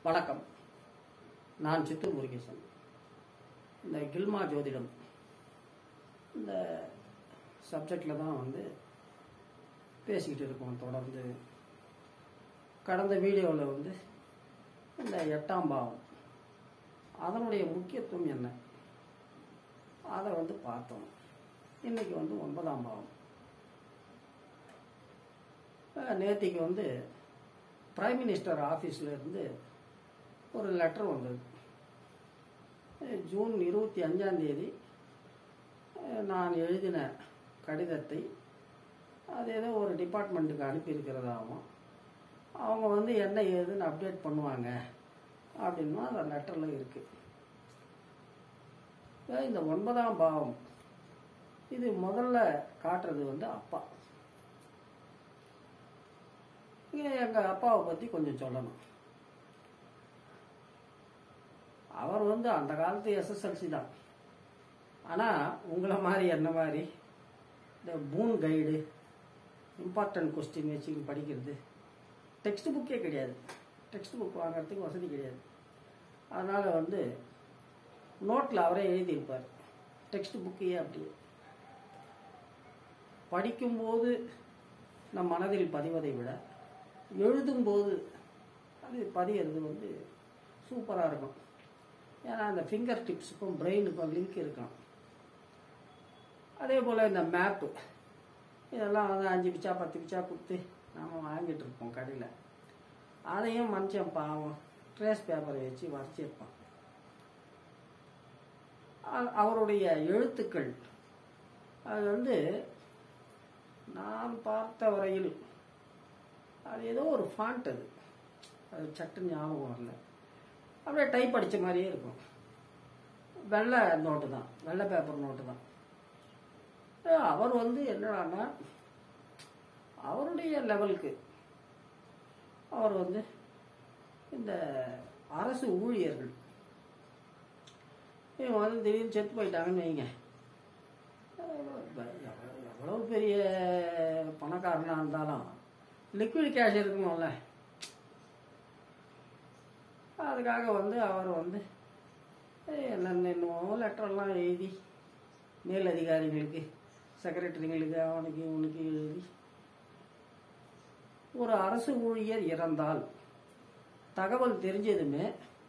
வணக்கம் நான் சித்தூர் முருகேசன் இந்த கில்மா ஜோதிடம் இந்த சப்ஜெக்டில் தான் வந்து பேசிக்கிட்டு இருக்கோம் தொடர்ந்து கடந்த வீடியோவில் வந்து இந்த எட்டாம் பாவம் அதனுடைய முக்கியத்துவம் என்ன அதை வந்து பார்த்தோம் இன்னைக்கு வந்து ஒன்பதாம் பாவம் அஹ் நேத்திக்கு வந்து பிரைம் மினிஸ்டர் ஆஃபீஸில் இருந்து ஒரு லெட்டர் வந்தது அஹ் ஜூன் இருபத்தி அஞ்சாம் தேதி அஹ் நான் எழுதின கடிதத்தை அது ஏதோ ஒரு டிபார்ட்மெண்ட்டுக்கு அனுப்பியிருக்கிறதாகவும் அவங்க வந்து என்ன ஏதுன்னு அப்டேட் பண்ணுவாங்க அப்படின்னும் அந்த லெட்டரில் இருக்குது இந்த ஒன்பதாம் பாவம் இது முதல்ல காட்டுறது வந்து அப்பா இங்க எங்க அப்பாவை பத்தி கொஞ்சம் சொல்லணும் அவர் வந்து அந்த காலத்து எஸ்எஸ்எல்சி தான் ஆனா உங்களை மாதிரி என்ன மாதிரி இந்த பூன் கைடு இம்பார்ட்டன்ட் கொஸ்டின் வச்சு படிக்கிறது டெக்ஸ்ட் புக்கே கிடையாது டெக்ஸ்ட் புக் வாங்குறதுக்கு வசதி கிடையாது அதனால வந்து நோட்டில் அவரே எழுதியிருப்பார் டெக்ஸ்ட் புக்கையே அப்படியே படிக்கும்போது நம் மனதில் பதிவதை விட எழுதும்போது அது பதியறது வந்து சூப்பராக இருக்கும் ஏன்னா அந்த ஃபிங்கர் டிப்ஸுக்கும் பிரெயினுக்கும் லிங்க் இருக்கும் அதே போல் இந்த மேப்பு இதெல்லாம் வந்து அஞ்சு பிச்சா பத்து பிச்சா கொடுத்து நாம் வாங்கிட்டு இருப்போம் கடையில் அதையும் மனுஷன் பாவம் ட்ரேஸ் பேப்பரை வச்சு வரைச்சிருப்பான் அ- அவருடைய எழுத்துக்கள் அது வந்து நான் பார்த்த வரையில் அது ஏதோ ஒரு ஃபாண்ட் அது அது சட்டு ஞாபகம் வரல அப்படியே டைப் அடிச்ச மாதிரியே இருக்கும் வெள்ளை நோட்டு தான் வெள்ளை பேப்பர் நோட்டு தான் அஹ் அவர் வந்து என்னடான்னா அவருடைய லெவலுக்கு அவர் வந்து இந்த அரசு ஊழியர்கள் இவங்க வந்து திடீர்னு செத்து போயிட்டாங்கன்னு வைங்க எவ்வளவு- எவ்வளவு பெரிய பணக்காரனா இருந்தாலும் லிக்விட் கேஷ் இருக்கணும்ல அதுக்காக வந்து அவர் வந்து ஏய், என்னென்ன என்னமோ லெட்டர்லாம் எழுதி மேல் அதிகாரிகளுக்கு செக்ரட்டரிங்களுக்கு அவனுக்கு இவனுக்கு எழுதி ஒரு அரசு ஊழியர் இறந்தால் தகவல் தெரிஞ்சதுமே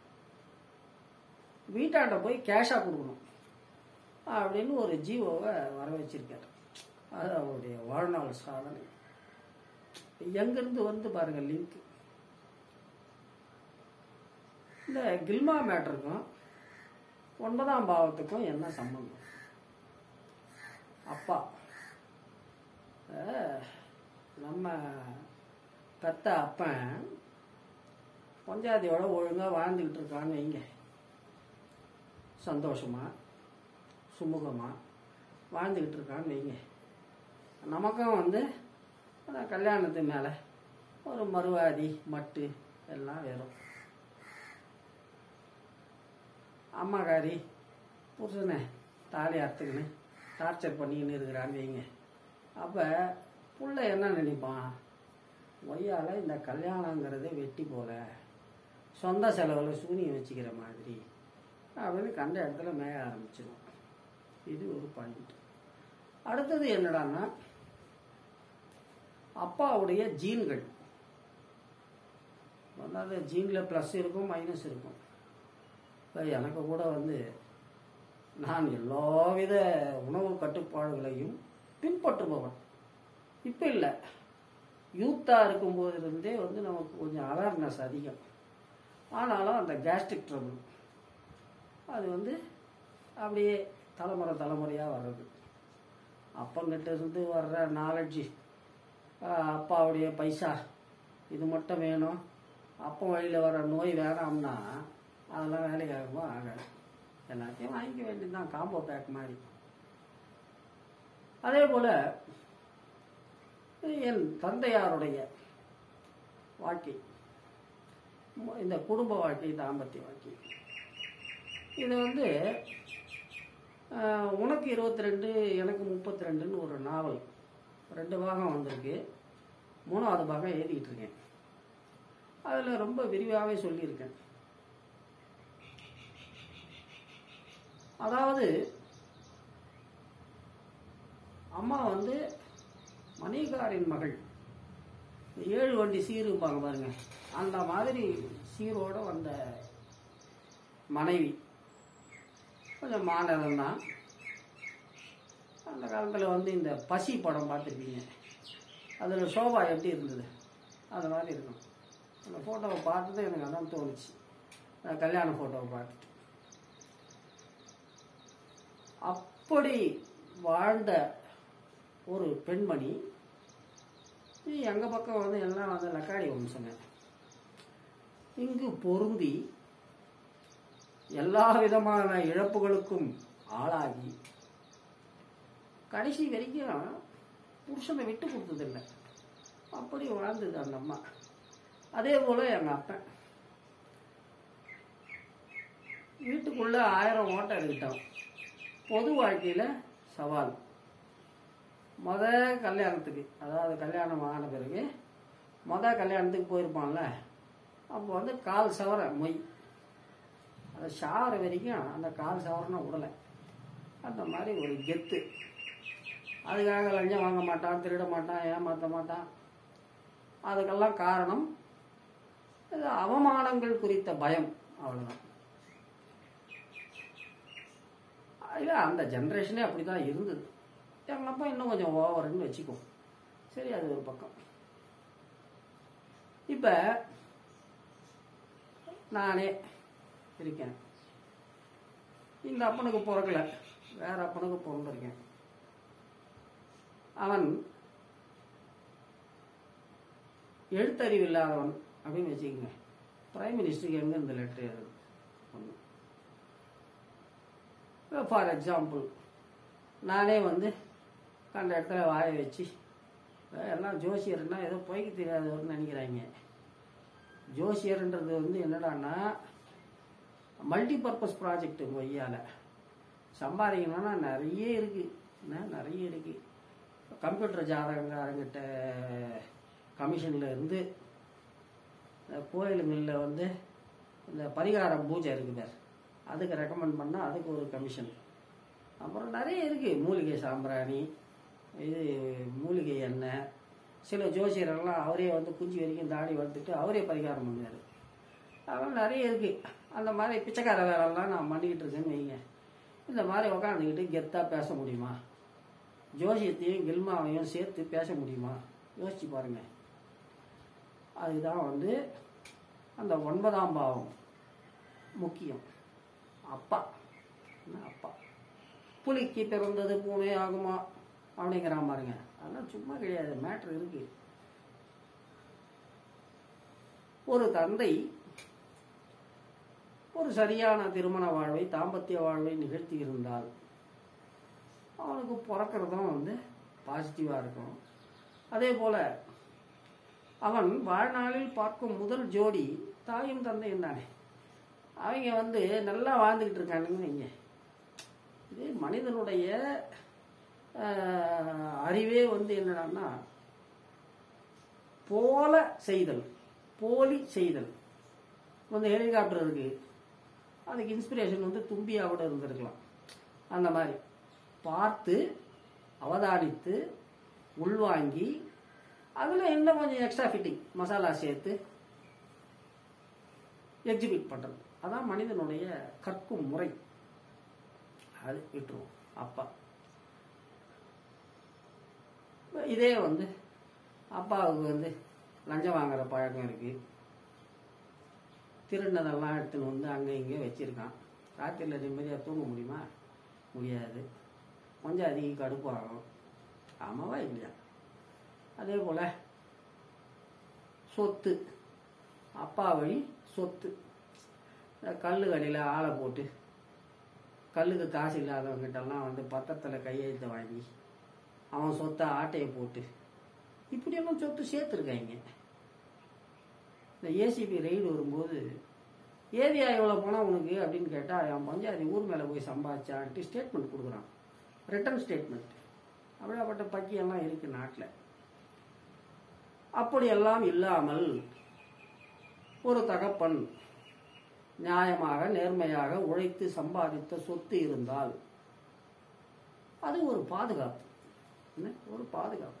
வீட்டாண்ட போய் கேஷாக கொடுக்கணும் அப்படின்னு ஒரு ஜீவோவை வர வச்சிருக்காரு அது அவருடைய வாழ்நாள் சாதனை எங்கிருந்து வந்து பாருங்க லிங்க் இந்த கில்மா மேட்டருக்கும் ஒன்பதாம் பாவத்துக்கும் என்ன சம்பந்தம் அப்பா அஹ், நம்ம பெத்த அப்பன் பஞ்சாயத்தோட ஒழுங்கா வாழ்ந்துகிட்டு இருக்கான்னு வைங்க சந்தோஷமா சுமூகமா வாழ்ந்துகிட்டு இருக்கான்னு வைங்க நமக்கும் வந்து அதான் கல்யாணத்து மேலே ஒரு மறுவாதி மட்டு எல்லாம் வரும் அம்மாக்காரி புருஷனை தாலி அறுத்துக்கின்னு டார்ச்சர் பண்ணிக்கின்னு இருக்கிறான்னு வைங்க அப்போ புள்ள என்ன நினைப்பான் ஒய்யால இந்த கல்யாணங்கிறதே வெட்டி போல சொந்த செலவில் சூனியம் வச்சுக்கிற மாதிரி அப்படின்னு கண்ட இடத்துல மேய ஆரம்பிச்சிடும் இது ஒரு பாயிண்ட் அடுத்தது என்னடான்னா அப்பாவுடைய ஜீன்கள் அதாவது ஜீனில் ப்ளஸ் இருக்கும் மைனஸ் இருக்கும் இப்போ எனக்கு கூட வந்து நான் எல்லாவித உணவு கட்டுப்பாடுகளையும் பின்பற்றுபவன் இப்போ இல்லை யூத்தாக இருக்கும்போது இருந்தே வந்து நமக்கு கொஞ்சம் அவேர்னஸ் அதிகம் ஆனாலும் அந்த கேஸ்ட்ரிக் ட்ரபிள் அது வந்து அப்படியே தலைமுறை தலைமுறையாக வர்றது அப்பங்கிட்ட இருந்து வர்ற நாலேஜ் அப்பாவுடைய பைசா இது மட்டும் வேணும் அப்போ வழியில் வர நோய் வேணாம்னா அதெல்லாம் வேலைக்காகவோ ஆகாது எல்லாத்தையும் வாங்கிக்க வேண்டியதுதான் காம்போ பேக் மாதிரி அதே போல் என் தந்தையாருடைய வாழ்க்கை இந்த குடும்ப வாழ்க்கை தாம்பத்திய வாழ்க்கை இது வந்து ஆஹ், உனக்கு இருபத்தி ரெண்டு எனக்கு முப்பத்தி ரெண்டுன்னு ஒரு நாவல் ரெண்டு பாகம் வந்திருக்கு மூணாவது பாகம் எழுதிக்கிட்டு இருக்கேன் அதில் ரொம்ப விரிவாகவே சொல்லியிருக்கேன் அதாவது அம்மா வந்து மணிகாரின் மகள் இந்த ஏழு வண்டி சீருப்பாங்க பாருங்க அந்த மாதிரி சீரோட வந்த மனைவி கொஞ்சம் மாநிலம் தான் அந்த காலத்தில் வந்து இந்த பசி படம் பார்த்துருப்பீங்க அதில் சோபா எப்படி இருந்தது அது மாதிரி இருக்கும் அந்த ஃபோட்டோவை பார்த்தது எனக்கு அதான் தோணுச்சு அந்த கல்யாண ஃபோட்டோவை பார்த்துட்டு அப்படி வாழ்ந்த ஒரு பெண்மணி இது எங்கள் பக்கம் வந்து எல்லாம் வந்து லக்காடி வம்சங்க இங்கு பொருந்தி எல்லா விதமான இழப்புகளுக்கும் ஆளாகி கடைசி வரைக்கும் புருஷனை விட்டு கொடுத்ததில்லை அப்படி வாழ்ந்தது அந்த அம்மா அதே போல் எங்கள் அப்பன் வீட்டுக்குள்ளே ஆயிரம் ஓட்டம் எடுக்கிட்டோம் பொது வாழ்க்கையில் சவால் முத கல்யாணத்துக்கு அதாவது கல்யாணம் ஆன பிறகு முத கல்யாணத்துக்கு போயிருப்பான்ல அப்போ வந்து கால் சவர மொய் அதை சாவர வரைக்கும் அந்த கால் சவரனை விடலை அந்த மாதிரி ஒரு கெத்து அதுக்காக லஞ்சம் வாங்க மாட்டான் திருட மாட்டான் ஏமாற்ற மாட்டான் அதுக்கெல்லாம் காரணம் இது அவமானங்கள் குறித்த பயம் அவ்வளோதான் இல்லை அந்த ஜென்ரேஷனே அப்படி தான் இருந்தது எங்கள் அப்பா இன்னும் கொஞ்சம் ஓவர்னு வச்சுக்கோ சரி அது ஒரு பக்கம் இப்போ நானே இருக்கேன் இந்த அப்பனுக்கு பிறக்கல வேற அப்பனுக்கு பிறந்திருக்கேன் அவன் எழுத்தறிவு இல்லாதவன் அப்படின்னு வச்சுக்கோங்க பிரைம் மினிஸ்டருக்கு எங்கே இந்த லெட்டர் எழுது ஒன்று ஃபார் எக்ஸாம்பிள் நானே வந்து கண்ட இடத்துல வாய வச்சு எல்லாம் ஜோசியர்னா ஏதோ பொய்க்கு தெரியாதவர்னு நினைக்கிறாங்க ஜோசியர்ன்றது வந்து என்னடான்னா மல்டி பர்பஸ் ப்ராஜெக்ட் கொய்யால சம்பாதிக்கணும்னா நிறைய இருக்குது என்ன நிறைய இருக்குது கம்ப்யூட்டர் ஜாதகங்காரங்கிட்ட கமிஷனில் இருந்து இந்த கோயிலுங்களில் வந்து இந்த பரிகார பூஜை இருக்குது பார் அதுக்கு ரெக்கமெண்ட் பண்ணால் அதுக்கு ஒரு கமிஷன் அப்புறம் நிறைய இருக்குது மூலிகை சாம்பிராணி இது மூலிகை எண்ணெய் சில ஜோசியரெல்லாம் அவரே வந்து குஞ்சு வரைக்கும் தாடி வளர்த்துட்டு அவரே பரிகாரம் பண்ணுவார் அதெல்லாம் நிறைய இருக்குது அந்த மாதிரி பிச்சைக்கார வேலைலாம் நான் பண்ணிக்கிட்டு இருக்கேன்னு வைங்க இந்த மாதிரி உக்காந்துக்கிட்டு கெத்தாக பேச முடியுமா ஜோசியத்தையும் கில்மாவையும் சேர்த்து பேச முடியுமா யோசிச்சு பாருங்க அதுதான் வந்து அந்த ஒன்பதாம் பாவம் முக்கியம் அப்பா என்ன அப்பா புலிக்கு பிறந்தது பூனை ஆகுமா அப்படிங்கிறான் பாருங்க அதெல்லாம் சும்மா கிடையாது மேட்ரு இருக்கு ஒரு தந்தை ஒரு சரியான திருமண வாழ்வை தாம்பத்திய வாழ்வை நிகழ்த்தி இருந்தால் அவனுக்கு பிறக்கிறதும் வந்து பாசிட்டிவாக இருக்கும் அதே போல் அவன் வாழ்நாளில் பார்க்கும் முதல் ஜோடி தாயும் தந்தையும் தானே அவங்க வந்து நல்லா வாழ்ந்துக்கிட்டு இருக்கானுங்க வைங்க இது மனிதனுடைய ஆஹ், அறிவே வந்து என்னடான்னா போல செய்தல் போலி செய்தல் வந்து ஹெலிகாப்டர் இருக்கு அதுக்கு இன்ஸ்பிரேஷன் வந்து தும்பியாக கூட இருந்திருக்கலாம் அந்த மாதிரி பார்த்து அவதானித்து உள்வாங்கி அதில் இன்னும் கொஞ்சம் எக்ஸ்ட்ரா ஃபிட்டிங் மசாலா சேர்த்து எக்ஸிபிட் பண்ணுறது அதான் மனிதனுடைய கற்கும் முறை அது விட்டுருவோம் அப்பா இதே வந்து அப்பாவுக்கு வந்து லஞ்சம் வாங்குற பழக்கம் இருக்கு திருடினதெல்லாம் எடுத்துன்னு வந்து அங்கே இங்கே வச்சிருக்கான் ராத்திரியில் நிம்மதியாக தூங்க முடியுமா முடியாது கொஞ்சம் அதிக கடுப்பாகும் ஆமாவா இல்லையா அதே போல் சொத்து அப்பா வழி சொத்து இந்த கல்லு கடையில் ஆளை போட்டு கல்லுக்கு காசு இல்லாதவங்கிட்டெல்லாம் வந்து பத்திரத்தில் கையெழுத்து வாங்கி அவன் சொத்தை ஆட்டையை போட்டு இப்படியெல்லாம் சொத்து சேர்த்துருக்காங்க இந்த ஏசிபி ரெய்டு வரும்போது ஏரியா எவ்வளோ போனால் உனக்கு அப்படின்னு கேட்டால் அவன் பஞ்சாயத்து ஊர் மேலே போய் சம்பாதிச்சான்ட்டு ஸ்டேட்மெண்ட் கொடுக்குறான் ரிட்டர்ன் ஸ்டேட்மெண்ட் அப்படியாப்பட்ட பக்கியெல்லாம் இருக்குது நாட்டில் அப்படியெல்லாம் இல்லாமல் ஒரு தகப்பன் நியாயமாக நேர்மையாக உழைத்து சம்பாதித்த சொத்து இருந்தால் அது ஒரு பாதுகாப்பு என்ன? ஒரு பாதுகாப்பு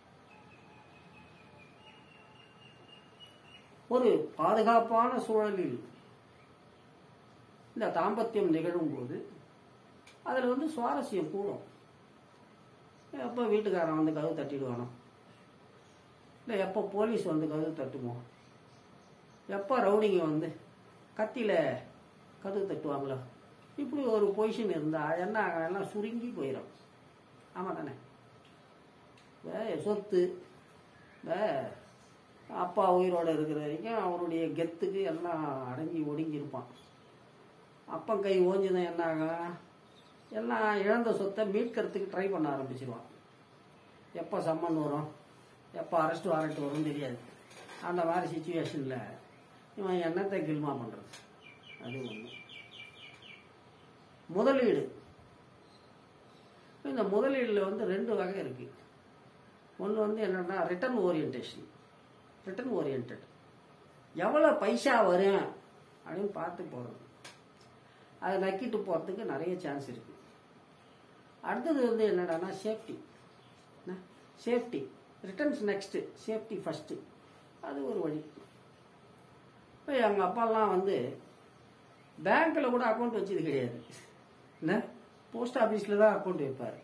ஒரு பாதுகாப்பான சூழலில் இந்த தாம்பத்தியம் நிகழும் போது அதில் வந்து சுவாரஸ்யம் கூடும் எப்போ வீட்டுக்காரன் வந்து கதவு தட்டிடுவானோ இல்லை எப்போ போலீஸ் வந்து கதவு தட்டுமோ எப்போ ரவுடிங்க வந்து கத்தியில் கதவு தட்டுவாங்களோ இப்படி ஒரு பொசிஷன் இருந்தால் என்ன ஆகும்? எல்லாம் சுருங்கி போயிடும் ஆமாம் தானே இந்த சொத்து இந்த அப்பா உயிரோடு இருக்கிற வரைக்கும் அவருடைய கெத்துக்கு எல்லாம் அடங்கி ஒடுங்கி இருப்பான் அப்பன் கை ஓஞ்சுதான் என்ன ஆகும் எல்லாம் இழந்த சொத்தை மீட்கிறதுக்கு ட்ரை பண்ண ஆரம்பிச்சிருவான் எப்போ சம்மன் வரும் எப்போ அரெஸ்ட் வாரண்ட் வரும் தெரியாது அந்த மாதிரி சுச்சுவேஷனில் இவன் என்னத்தை கில்மா பண்ணுறது அது ஒன்று முதலீடு இந்த முதலீடில் வந்து ரெண்டு வகை இருக்குது ஒன்று வந்து என்னன்னா ரிட்டர்ன் ஓரியன்டேஷன் ரிட்டர்ன் ஓரியன்ட் எவ்வளோ பைசா வரும் அப்படின்னு பார்த்து போகிறது அதை நக்கிட்டு போகிறதுக்கு நிறைய சான்ஸ் இருக்குது அடுத்தது வந்து என்னடான்னா safety safety returns next safety first அது ஒரு வழி இப்போ எங்கள் அப்பாலாம் வந்து பேங்க்கில் கூட அக்கௌண்ட் வச்சது கிடையாது என்ன போஸ்ட் ஆஃபீஸில் தான் அக்கௌண்ட் வைப்பார்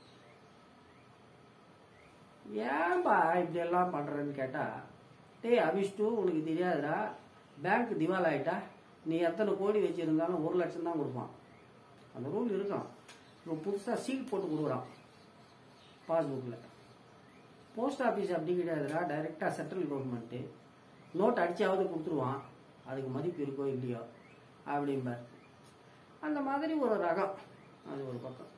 ஏன்பா இப்படி எல்லாம் பண்ணுறேன்னு கேட்டால் டேய் அபிஷ்டு உனக்கு தெரியாதுடா பேங்க் திவால் ஆயிட்டா நீ எத்தனை கோடி வச்சுருந்தாலும் ஒரு லட்சம் தான் கொடுப்பான் அந்த ரூல் இருக்கும் இப்போ புதுசாக சீட் போட்டு கொடுக்குறான் பாஸ்புக்கில் போஸ்ட் ஆஃபீஸ் அப்படி கிடையாதுடா டைரெக்டாக சென்ட்ரல் கவர்மெண்ட்டு நோட் அடிச்சாவது கொடுத்துருவான் அதுக்கு மதிப்பு இருக்கோ இல்லையோ அப்படிம்பார் அந்த மாதிரி ஒரு ரகம் அது ஒரு பக்கம்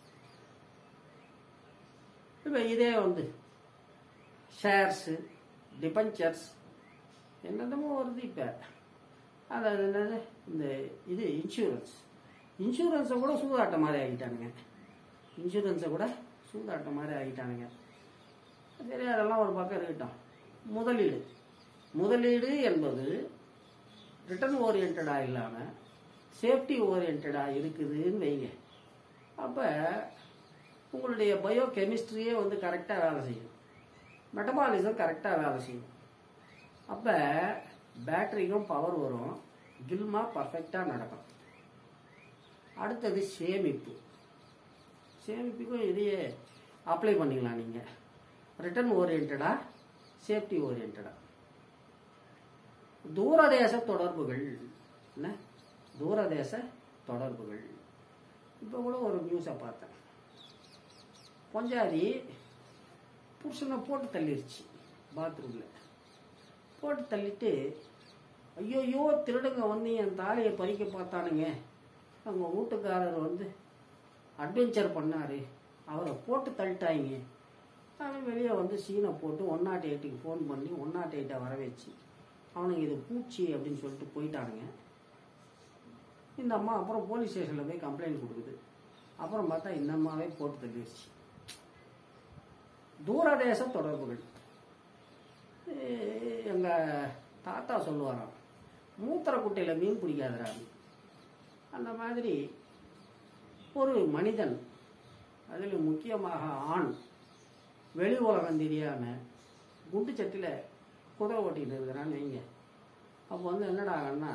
இப்போ இதே வந்து ஷேர்ஸு டிபஞ்சர்ஸ் என்னென்னமோ வருது இப்போ அதாவது என்னது இந்த இது இன்சூரன்ஸ் இன்சூரன்ஸை கூட சூதாட்ட மாதிரி ஆகிட்டானுங்க இன்சூரன்ஸை கூட சூதாட்ட மாதிரி ஆகிட்டானுங்க சரி அதெல்லாம் ஒரு பக்கம் இருக்கட்டும் முதலீடு முதலீடு என்பது ரிட்டர்ன் ஓரியன்டாக இல்லாமல் சேஃப்டி ஓரியன்டாக இருக்குதுன்னு வைங்க அப்போ உங்களுடைய பயோ கெமிஸ்ட்ரியே வந்து கரெக்டாக வேலை செய்யும் மெட்டபாலிசம் கரெக்டாக வேலை செய்யும் அப்போ பேட்டரிக்கும் பவர் வரும் கில்மா பர்ஃபெக்டாக நடக்கும் அடுத்தது சேமிப்பு சேமிப்புக்கும் இதையே அப்ளை பண்ணிக்கலாம் நீங்கள் ரிட்டர்ன் ஓரியன்டா சேஃப்டி ஓரியன்டா தூரதேச தொடர்புகள் என்ன தூரதேச தொடர்புகள் இப்போ கூட ஒரு நியூஸை பார்த்தேன் பொஞ்சாதி புருஷனை போட்டு தள்ளிருச்சு பாத்ரூமில் போட்டு தள்ளிட்டு ஐயோயோ திருடுங்க வந்து என் தாலியை பறிக்க பார்த்தானுங்க அவங்க வீட்டுக்காரர் வந்து அட்வென்ச்சர் பண்ணார் அவரை போட்டு தள்ளிட்டாங்க அவன் வெளியே வந்து சீனை போட்டு ஒன் நாட் எயிட்டுக்கு ஃபோன் பண்ணி ஒன் நாட் எயிட்டை வர வச்சு அவனுங்க இது பூச்சி அப்படின்னு சொல்லிட்டு போயிட்டானுங்க இந்த அம்மா அப்புறம் போலீஸ் ஸ்டேஷனில் போய் கம்ப்ளைண்ட் கொடுக்குது அப்புறம் பார்த்தா இந்த அம்மாவே போட்டு தள்ளிடுச்சு தூரதேச தொடர்புகள் எங்கள் தாத்தா சொல்லுவாராம் மூத்திர குட்டையில் மீன் பிடிக்காதரான்னு அந்த மாதிரி ஒரு மனிதன் அதில் முக்கியமாக ஆண் வெளி உலகம் தெரியாமல் குண்டு சட்டியில் குதிரை ஓட்டிகிட்டு இருக்கிறான்னு வைங்க அப்போ வந்து என்னடா ஆகும்னா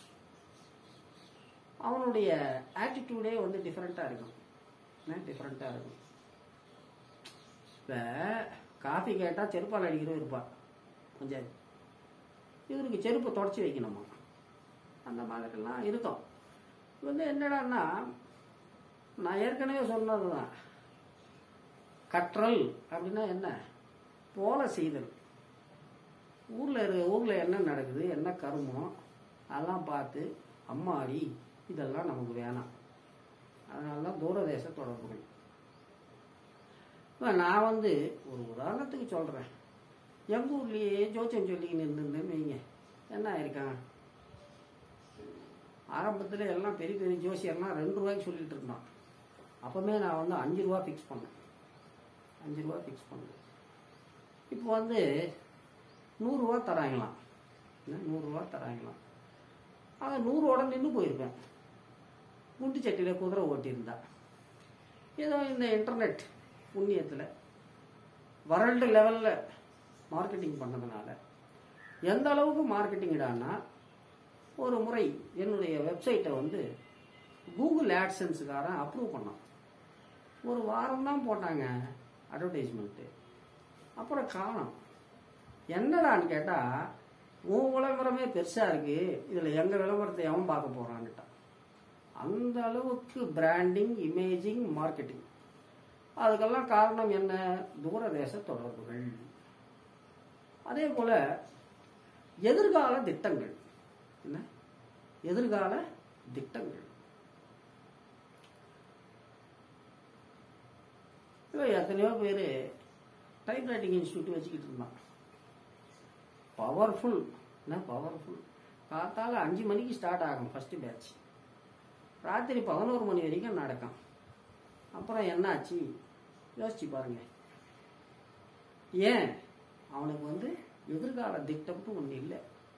அவனுடைய ஆட்டிடியூடே வந்து டிஃப்ரெண்ட்டாக இருக்கும் என்ன டிஃப்ரெண்ட்டாக இருக்கும் இப்போ காஃபி கேட்டால் செருப்பால் அடிக்கிறவன் இருப்பான் கொஞ்சம் இவருக்கு செருப்பை தொடச்சி வைக்கணுமா அந்த மாதிரிலாம் இருக்கும் இது வந்து என்னடான்னா நான் ஏற்கனவே சொன்னது தான் கற்றல் அப்படின்னா என்ன போல செய்தல் ஊரில் இருக்க ஊரில் என்ன நடக்குது என்ன கருமம் அதெல்லாம் பார்த்து அம்மாடி இதெல்லாம் நமக்கு வேணாம் அதனால தான் தூரதேச தொடர்புகள் இப்போ நான் வந்து ஒரு உதாரணத்துக்கு சொல்கிறேன் எங்கள் ஊர்லேயே ஜோசியம் சொல்லிக்கின்னு இருந்திருந்தேன்னு வைங்க என்ன ஆயிருக்கான் ஆரம்பத்தில் எல்லாம் பெரிய பெரிய ஜோசியர்லாம் ரெண்டு ரூபாய்க்கு சொல்லிட்டு இருந்தான் அப்போவே நான் வந்து அஞ்சு ரூபா ஃபிக்ஸ் பண்ணேன் அஞ்சு ரூபா ஃபிக்ஸ் பண்ணேன் இப்போ வந்து நூறுரூவா தராங்களாம் என்ன, நூறுரூவா தராங்களாம் அதை நூறோட நின்று போயிருப்பேன் குண்டு சட்டியில் குதிரை ஓட்டியிருந்தா ஏதோ இந்த இன்டர்நெட் புண்ணியத்தில் வேர்ல்டு லெவலில் மார்க்கெட்டிங் பண்ணதுனால எந்த அளவுக்கு மார்க்கெட்டிங் இடான்னா ஒரு முறை என்னுடைய வெப்சைட்டை வந்து கூகுள் ஆட்சன்ஸுக்காரன் அப்ரூவ் பண்ணான் ஒரு வாரம் தான் போட்டாங்க அட்வர்டைஸ்மெண்ட்டு அப்புறம் காணோம் என்னடான்னு கேட்டால் உன் விளம்பரமே பெருசாக இருக்கு இதில் எங்கள் விளம்பரத்தை எவன் பார்க்க போகிறான்னுட்டான் அந்த அளவுக்கு பிராண்டிங் இமேஜிங் மார்க்கெட்டிங் அதுக்கெல்லாம் காரணம் என்ன தூரதேச தொடர்புகள் அதே போல் எதிர்கால திட்டங்கள் என்ன எதிர்கால திட்டங்கள் இப்போ எத்தனையோ பேர் டைப்ரைட்டிங் இன்ஸ்டியூட் வச்சுக்கிட்டு இருந்தான் பவர்ஃபுல் என்ன பவர்ஃபுல் காத்தால அஞ்சு மணிக்கு ஸ்டார்ட் ஆகும் ஃபஸ்ட்டு பேட்ச் ராத்திரி பதினோரு மணி வரைக்கும் நடக்கும் அப்புறம் என்னாச்சு யோசிச்சு பாருங்க ஏன் அவனுக்கு வந்து எதிர்கால திட்டம்னு ஒன்று இல்லை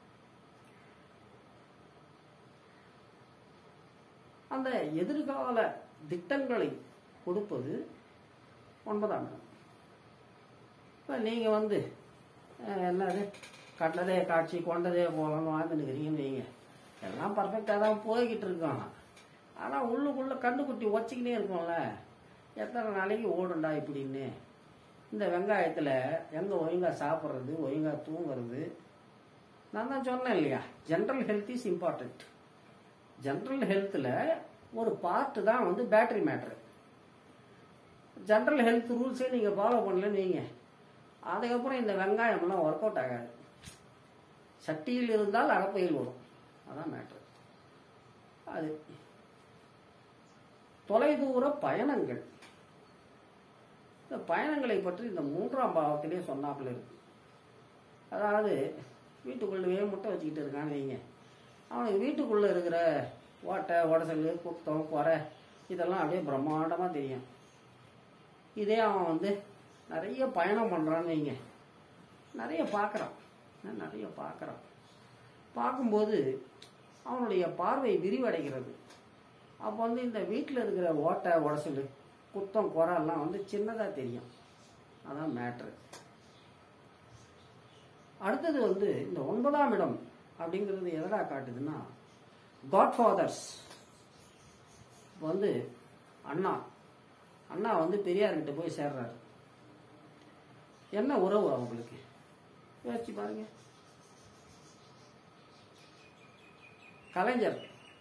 அந்த எதிர்கால திட்டங்களை கொடுப்பது ஒன்பதாம் இடம் இப்போ நீங்கள் வந்து அஹ், என்னது கட்டதே காட்சி கொண்டதே போகணும் வாழ்ந்துருக்கிறீங்கன்னு வைங்க எல்லாம் பர்ஃபெக்டாக தான் போய்கிட்டு இருக்கோம் ஆனால் உள்ளுக்குள்ளே கண்டுக்குட்டி வச்சுக்கினே இருக்கோம்ல எத்தனை நாளைக்கு ஓடுண்டா இப்படின்னு இந்த வெங்காயத்தில் எங்கே ஒழுங்காக சாப்பிட்றது ஒழுங்காக தூங்குறது நான் தான் சொன்னேன் இல்லையா general health is important general ஹெல்த்தில் ஒரு பார்ட்டு தான் வந்து பேட்டரி மேட்ரு ஜென்ரல் ஹெல்த் ரூல்ஸே நீங்கள் ஃபாலோ பண்ணலன்னு வைங்க அதுக்கப்புறம் இந்த வெங்காயம்லாம் ஒர்க் அவுட் ஆகாது சட்டியில் இருந்தால் அகப்பையில் வரும் அதான் மேட்ரு அது தொலைதூர பயணங்கள் இந்த பயணங்களை பற்றி இந்த மூன்றாம் பாவத்திலே சொன்னாப்புல இருக்கு அதாவது வீட்டுக்குள்ளவே முட்டை வச்சுக்கிட்டு இருக்கான்னு வைங்க அவனுக்கு வீட்டுக்குள்ளே இருக்கிற ஓட்டை உடசல் குத்தம் குறை இதெல்லாம் அப்படியே பிரம்மாண்டமாக தெரியும் இதே அவன் வந்து நிறைய பயணம் பண்ணுறான்னு வைங்க நிறைய பார்க்குறான் நிறைய பார்க்குறான் பார்க்கும்போது அவனுடைய பார்வை விரிவடைகிறது அப்போ வந்து இந்த வீட்டில் இருக்கிற ஓட்டை உடசல் குத்தம் குறையெல்லாம் வந்து சின்னதாக தெரியும் அதான் மேட்ரு அடுத்தது வந்து இந்த ஒன்பதாம் இடம் அப்படிங்கிறது எதடா காட்டுதுன்னா காட்ஃபாதர்ஸ் வந்து அண்ணா அண்ணா வந்து பெரியார்கிட்ட போய் சேர்றாரு என்ன உறவு அவங்களுக்கு யோசிச்சு பாருங்க கலைஞர்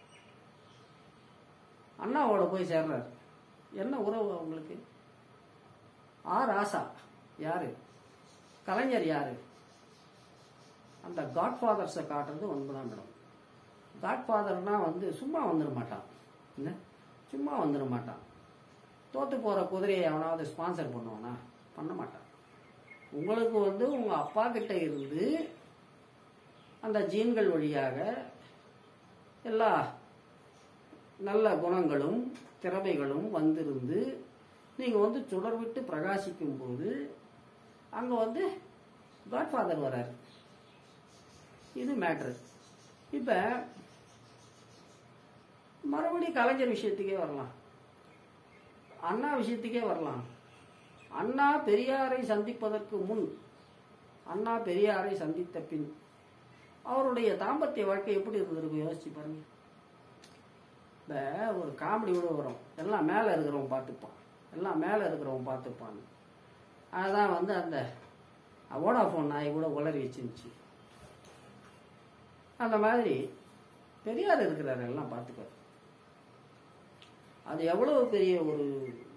அண்ணாவோட போய் சேர்றாரு என்ன உறவு அவங்களுக்கு ஆர் ஆசா யாரு கலைஞர் யாரு அந்த காட்ஃபாதர்ஸை காட்டுறது ஒன்பதாம் இடம் காட்ஃபாதர்னா வந்து சும்மா வந்துட மாட்டான் என்ன சும்மா வந்துட மாட்டான் தோத்து போகிற குதிரையை எவனாவது ஸ்பான்சர் பண்ணுவானா பண்ண மாட்டான் உங்களுக்கு வந்து உங்கள் அப்பா கிட்ட இருந்து அந்த ஜீன்கள் வழியாக எல்லா நல்ல குணங்களும் திறமைகளும் வந்திருந்து நீங்கள் வந்து சுடர் விட்டு பிரகாசிக்கும் போது அங்கே வந்து காட்ஃபாதர் வராரு இது மேட்ரு இப்போ மறுபடியும் கலைஞர் விஷயத்துக்கே வரலாம் அண்ணா விஷயத்துக்கே வரலாம் அண்ணா பெரியாரை சந்திப்பதற்கு முன் அண்ணா பெரியாரை சந்தித்த பின் அவருடைய தாம்பத்திய வாழ்க்கை எப்படி இருந்திருக்கும் யோசிச்சு பாருங்க இந்த ஒரு காமெடி கூட வரும் எல்லாம் மேலே இருக்கிறவன் பார்த்துப்பான் எல்லாம் மேலே இருக்கிறவன் பார்த்துப்பான் அதுதான் வந்து அந்த வோடாஃபோன் நாய் கூட உளறி வச்சிருந்துச்சு அந்த மாதிரி பெரியார் இருக்கிறாரு எல்லாம் பார்த்துக்காரு அது எவ்வளவு பெரிய ஒரு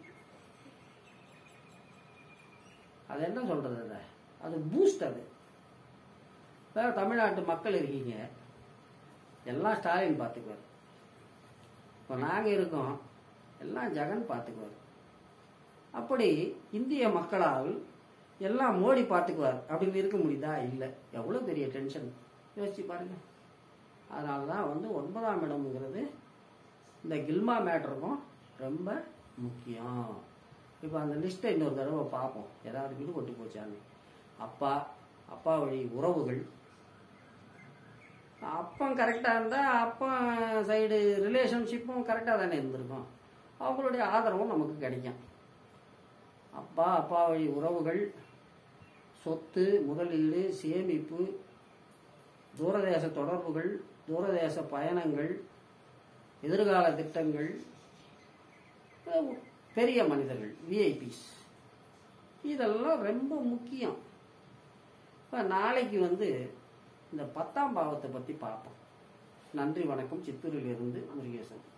அது என்ன சொல்றது அதை அது பூஸ்ட் அது வேற தமிழ்நாட்டு மக்கள் இருக்கீங்க எல்லாம் ஸ்டாலின் பார்த்துக்குவார் இப்போ நாங்கள் இருக்கோம் எல்லாம் ஜெகன் பார்த்துக்குவார் அப்படி இந்திய மக்களால் எல்லாம் மோடி பார்த்துக்குவார் அப்படின்னு இருக்க முடியுதா இல்லை எவ்வளோ பெரிய டென்ஷன் யோசிச்சு பாருங்க அதனால தான் வந்து ஒன்பதாம் இடம்ங்கிறது இந்த கில்மா மேட்டருக்கும் ரொம்ப முக்கியம் இப்போ அந்த லிஸ்ட்டை இன்னொரு தடவை பார்ப்போம் ஏதாவது விடுபட்டு போச்சான்னு அப்பா அப்பா வழி உறவுகள் அப்பம் கரெக்டாக இருந்தால் அப்பம் சைடு ரிலேஷன்ஷிப்பும் கரெக்டாக தானே இருந்திருக்கும் அவங்களுடைய ஆதரவும் நமக்கு கிடைக்கும் அப்பா அப்பா வழி உறவுகள் சொத்து முதலீடு சேமிப்பு தூரதேச தொடர்புகள் தூரதேச பயணங்கள் எதிர்கால திட்டங்கள் அஹ் பெரிய மனிதர்கள் விஐபிஸ் இதெல்லாம் ரொம்ப முக்கியம் இப்போ நாளைக்கு வந்து இந்த பத்தாம் பாவத்தை பற்றி பார்ப்போம் நன்றி வணக்கம் சித்தூரிலிருந்து முருகேசன்